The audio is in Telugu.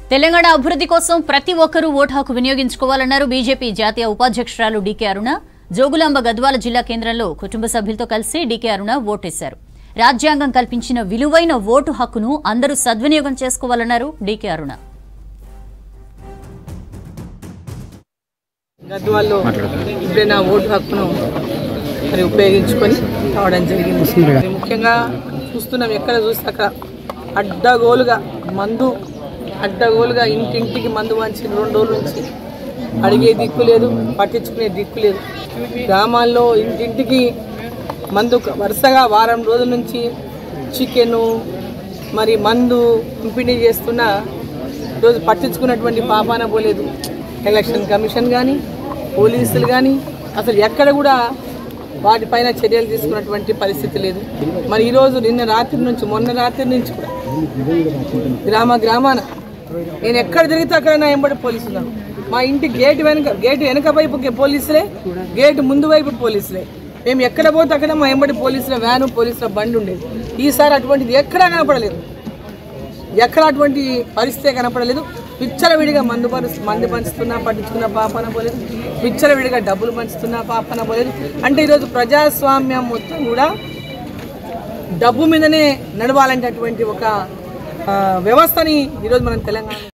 తెలంగాణ అభివృద్ధి కోసం ప్రతి ఒక్కరూ ఓటు హక్కు వినియోగించుకోవాలన్నారు బీజేపీ జాతీయ ఉపాధ్యక్షురాలు డీకే అరుణ జోగులాంబ గద్వాల జిల్లా కేంద్రంలో కుటుంబ సభ్యులతో కలిసి డీకే అరుణ ఓటేశారు రాజ్యాంగం కల్పించిన విలువైన ఓటు హక్కును అందరూ సద్వినియోగం చేసుకోవాలన్నారు డీకే అరుణ గద్వాల్లో ఇప్పుడే నా ఓటు హక్కును మరి ఉపయోగించుకొని రావడం జరిగింది మరి ముఖ్యంగా చూస్తున్నాం ఎక్కడ చూస్తే అక్కడ అడ్డగోలుగా మందు అడ్డగోలుగా ఇంటింటికి మందు వంచి రెండు రోజుల నుంచి అడిగే దిక్కు లేదు పట్టించుకునే దిక్కు లేదు గ్రామాల్లో ఇంటింటికి మందు వరుసగా వారం రోజుల నుంచి చికెను మరి మందు పంపిణీ చేస్తున్న ఈరోజు పట్టించుకున్నటువంటి పాపాన పోలేదు ఎలక్షన్ కమిషన్ కానీ పోలీసులు కానీ అసలు ఎక్కడ కూడా వాటిపైన చర్యలు తీసుకున్నటువంటి పరిస్థితి లేదు మరి ఈరోజు నిన్న రాత్రి నుంచి మొన్న రాత్రి నుంచి కూడా గ్రామ గ్రామాన నేను ఎక్కడ తిరిగితే అక్కడ నా ఎంబడి పోలీసులు ఉన్నారు. మా ఇంటి గేట్ వెనక గేట్ వెనక వైపు పోలీసులే గేట్ ముందు వైపు పోలీసులే మేము ఎక్కడ పోతే అక్కడ మా ఎంబడి పోలీసుల వ్యాను పోలీసుల బండి ఉండేది ఈసారి అటువంటిది ఎక్కడా కనపడలేదు ఎక్కడ అటువంటి పరిస్థితి కనపడలేదు విచ్చలవిడిగా మందు పరు మందు పంచుతున్నా పట్టించుకున్న పాపన పోలేదు విచ్చలవిడిగా డబ్బులు పంచుతున్నా పాపన పోలేదు అంటే ఈరోజు ప్రజాస్వామ్యం మొత్తం కూడా డబ్బు మీదనే నడవాలంటే అటువంటి ఒక ఆ, వ్యవస్థని ఈరోజు మనం తెలంగాణ